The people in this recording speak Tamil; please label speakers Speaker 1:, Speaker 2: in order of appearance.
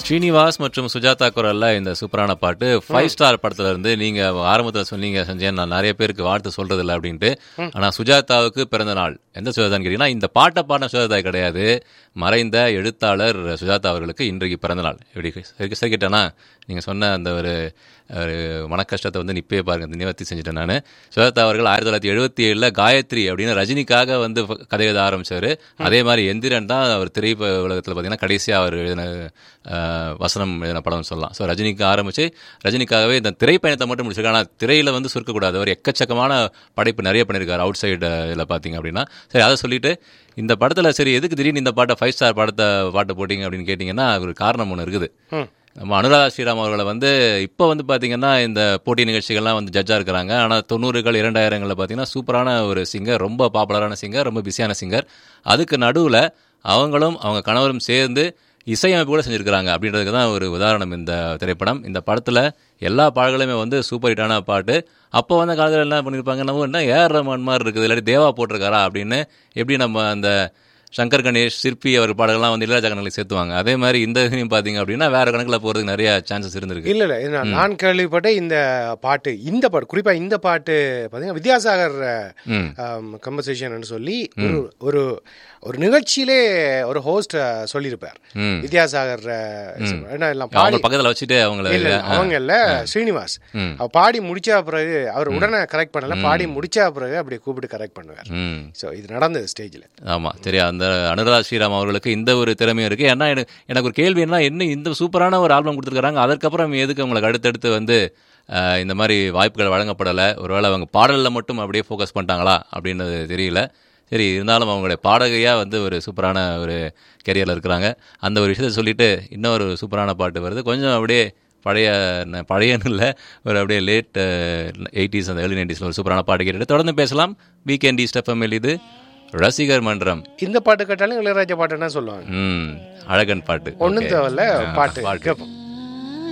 Speaker 1: ஸ்ரீனிவாஸ் மற்றும் சுஜாதா குரல்ல இந்த சூப்பரான பாட்டு ஃபைவ் ஸ்டார் படத்துல இருந்து நீங்க ஆரம்பத்துல சொன்னீங்க சஞ்சயன் நான் நிறைய பேருக்கு வாழ்த்து சொல்றது இல்லை அப்படின்ட்டு ஆனா சுஜாதாவுக்கு பிறந்த நாள் எந்த சுஜாதான்னு கேட்டீங்கன்னா இந்த பாட்டை பாடின சுஜாதா கிடையாது மறைந்த எழுத்தாளர் சுஜாதா அவர்களுக்கு இன்றைக்கு பிறந்த நாள் எப்படி சரி சரி கேட்டேனா நீங்க சொன்ன அந்த ஒரு ஒரு மனக்கஷ்டத்தை வந்து நிப்பே பாருங்க இந்த நிவர்த்தி செஞ்சுட்டேன் நான் சுஜாதா அவர்கள் ஆயிரத்தி தொள்ளாயிரத்தி எழுபத்தி ஏழில் காயத்ரி அப்படின்னு ரஜினிக்காக வந்து ஃப- கதை எழுத ஆரம்பிச்சாரு அதே மாதிரி எந்திரன் தான் அவர் திரை ப- உலகத்தில் பார்த்தீங்கன்னா கடைசியாக அவர் எழுதின அஹ், வசனம் எழுதின படம்னு சொல்லலாம் ஸோ ரஜினிக்கு ஆரம்பிச்சு ரஜினிக்காகவே இந்த திரைப்பயணத்தை மட்டும் முடிச்சிருக்காரு ஆனால் திரையில் வந்து சுருக்கக்கூடாது அவர் எக்கச்சக்கமான படைப்பு நிறைய பண்ணியிருக்காரு அவுட் சைடு இதில் பார்த்தீங்க அப்படின்னா சரி அதை சொல்லிட்டு இந்த படத்தில் சரி எதுக்கு திடீர்னு இந்த பாட்டை ஃபைவ் ஸ்டார் படத்தை பாட்டு போட்டிங்க அப்படின்னு கேட்டிங்கன்னா ஒரு காரணம் ஒன்று இருக்குது நம்ம அனுராதா ஸ்ரீராம் அவர்களை வந்து இப்போ வந்து பார்த்தீங்கன்னா இந்த போட்டி நிகழ்ச்சிகள்லாம் வந்து ஜட்ஜாக இருக்கிறாங்க ஆனால் தொண்ணூறுகள் இரண்டாயிரங்களில் பார்த்தீங்கன்னா சூப்பரான ஒரு சிங்கர் ரொம்ப பாப்புலரான சிங்கர் ரொம்ப பிஸியான சிங்கர் அதுக்கு நடுவில் அவங்களும் அவங்க கணவரும் சேர்ந்து இசையமைப்பு கூட செஞ்சுருக்கிறாங்க அப்படின்றதுக்கு தான் ஒரு உதாரணம் இந்த திரைப்படம் இந்த படத்தில் எல்லா பாடல்களுமே வந்து சூப்பர் ஹிட்டான பாட்டு அப்போ வந்த காலத்தில் என்ன பண்ணியிருப்பாங்க நம்ம என்ன ஏஆர் ரஹ்மான் மாதிரி இருக்குது இல்லாட்டி தேவா போட்டிருக்காரா அப்படின்னு எப்படி நம்ம அந்த சங்கர் கணேஷ் சிற்பி அவர் பாடல்கள்லாம் வந்து இளையராஜா கணக்கில் சேர்த்துவாங்க அதே மாதிரி இந்த இதுலையும் பார்த்தீங்க அப்படின்னா வேற கணக்கில் போகிறதுக்கு நிறைய சான்சஸ் இருந்திருக்கு
Speaker 2: இல்ல இல்ல இது நான் நான் கேள்விப்பட்ட இந்த பாட்டு இந்த பாட்டு குறிப்பா இந்த பாட்டு பாத்தீங்கன்னா வித்யாசாகர்
Speaker 1: ம்
Speaker 2: கம்பசேஷன் சொல்லி ஒரு ஒரு ஒரு நிகழ்ச்சியிலே ஒரு ஹோஸ்ட் சொல்லியிருப்பார்
Speaker 1: ம்
Speaker 2: வித்யாசாகர் அஹ், என்ன எல்லாம்
Speaker 1: அவங்க
Speaker 2: பாடி
Speaker 1: பக்கத்தில் வச்சுட்டு அவங்கள
Speaker 2: இல்ல இல்ல, அவங்க இல்ல ஸ்ரீனிவாஸ்
Speaker 1: ம்.
Speaker 2: அவர் பாடி முடிச்ச பிறகு அவர் உடனே கரெக்ட் பண்ணல பாடி முடிச்ச பிறகு அப்படியே கூப்பிட்டு கரெக்ட் பண்ணுவார்
Speaker 1: ம்
Speaker 2: சோ இது நடந்தது ஸ்டேஜ்ல
Speaker 1: ஆமாம் சரி அந்த அனுராதா ஸ்ரீராம் அவர்களுக்கு இந்த ஒரு திறமையும் இருக்குது ஏன்னா எனக்கு எனக்கு ஒரு கேள்வி என்ன என்ன இந்த சூப்பரான ஒரு ஆல்பம் கொடுத்துருக்காங்க அதற்கப்புறம் எதுக்கு உங்களுக்கு அடுத்தடுத்து வந்து அஹ், இந்த மாதிரி வாய்ப்புகள் வழங்கப்படலை ஒருவேளை அவங்க பாடலில் மட்டும் அப்படியே ஃபோக்கஸ் பண்ணிட்டாங்களா அப்படின்றது தெரியல சரி இருந்தாலும் அவங்களுடைய பாடகையாக வந்து ஒரு சூப்பரான ஒரு கெரியரில் இருக்கிறாங்க அந்த ஒரு விஷயத்தை சொல்லிட்டு இன்னொரு சூப்பரான பாட்டு வருது கொஞ்சம் அப்படியே பழைய ந- பழையன்னு இல்லை ஒரு அப்படியே லேட் எயிட்டிஸ் அந்த ஏர்லி நைன்டிஸில் ஒரு சூப்பரான பாட்டு கேட்டுட்டு தொடர்ந்து பேசலாம் வீக்கெண்ட் ஸ்டெஃபம் இது ரசிகர் மன்றம்
Speaker 2: இந்த பாட்டு கேட்டாலும் இளையராஜா பாட்டுன்னா சொல்லுவாங்க
Speaker 1: ம் அழகன் பாட்டு
Speaker 2: ஒண்ணும்
Speaker 1: Okay.
Speaker 2: தேவையில்ல
Speaker 1: ஆ,
Speaker 2: பாட்டு
Speaker 1: பாட்டு
Speaker 2: கேட்போம்